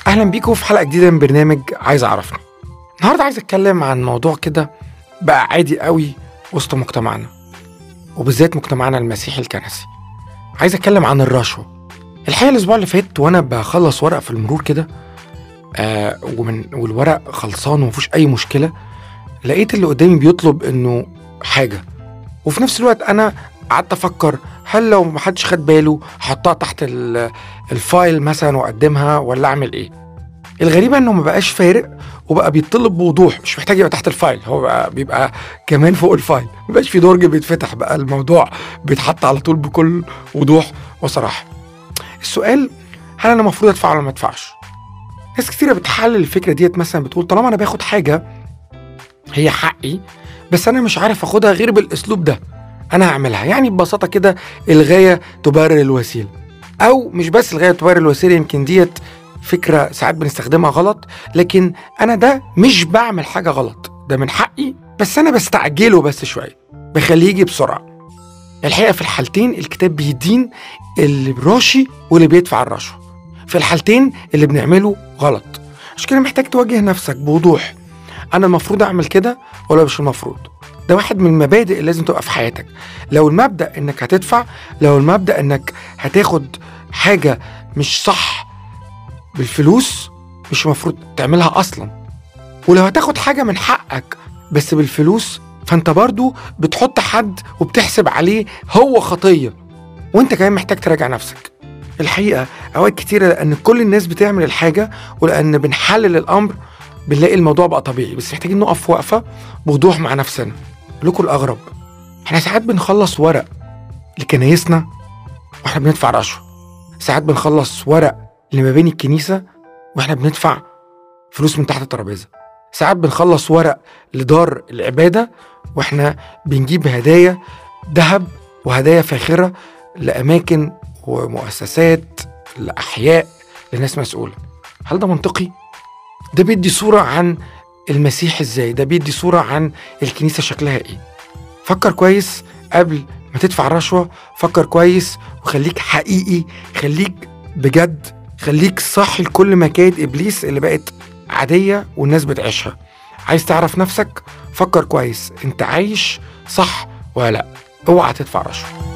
اهلا بيكم في حلقه جديده من برنامج عايز اعرفني النهارده عايز اتكلم عن موضوع كده بقى عادي قوي وسط مجتمعنا وبالذات مجتمعنا المسيحي الكنسي عايز اتكلم عن الرشوه الحقيقه الاسبوع اللي فات وانا بخلص ورق في المرور كده آه ومن والورق خلصان ومفيش اي مشكله لقيت اللي قدامي بيطلب انه حاجه وفي نفس الوقت انا قعدت افكر هل لو محدش خد باله هحطها تحت ال- الفايل مثلا واقدمها ولا اعمل ايه الغريبه انه ما بقاش فارق وبقى بيطلب بوضوح مش محتاج يبقى تحت الفايل هو بقى بيبقى كمان فوق الفايل ما بقاش في درج بيتفتح بقى الموضوع بيتحط على طول بكل وضوح وصراحه السؤال هل انا المفروض ادفع ولا ما ادفعش ناس كتيره بتحلل الفكره ديت مثلا بتقول طالما انا باخد حاجه هي حقي بس انا مش عارف اخدها غير بالاسلوب ده انا هعملها يعني ببساطه كده الغايه تبرر الوسيله او مش بس الغايه تبرر الوسيله يمكن ديت فكره ساعات بنستخدمها غلط لكن انا ده مش بعمل حاجه غلط ده من حقي بس انا بستعجله بس شويه بخليه يجي بسرعه الحقيقه في الحالتين الكتاب بيدين اللي براشي واللي بيدفع الرشوه في الحالتين اللي بنعمله غلط عشان كده محتاج تواجه نفسك بوضوح انا المفروض اعمل كده ولا مش المفروض ده واحد من المبادئ اللي لازم تبقى في حياتك لو المبدا انك هتدفع لو المبدا انك هتاخد حاجه مش صح بالفلوس مش المفروض تعملها اصلا ولو هتاخد حاجه من حقك بس بالفلوس فانت برضو بتحط حد وبتحسب عليه هو خطيه وانت كمان محتاج تراجع نفسك الحقيقه اوقات كتيره لان كل الناس بتعمل الحاجه ولان بنحلل الامر بنلاقي الموضوع بقى طبيعي بس محتاجين نقف وقفه بوضوح مع نفسنا لكم الاغرب احنا ساعات بنخلص ورق لكنايسنا واحنا بندفع رشوه ساعات بنخلص ورق لمباني الكنيسه واحنا بندفع فلوس من تحت الترابيزه ساعات بنخلص ورق لدار العباده واحنا بنجيب هدايا ذهب وهدايا فاخره لاماكن ومؤسسات لاحياء لناس مسؤوله هل ده منطقي ده بيدي صوره عن المسيح ازاي ده بيدي صوره عن الكنيسه شكلها ايه فكر كويس قبل ما تدفع رشوه فكر كويس وخليك حقيقي خليك بجد خليك صح لكل مكايد ابليس اللي بقت عاديه والناس بتعيشها عايز تعرف نفسك فكر كويس انت عايش صح ولا لا اوعى تدفع رشوه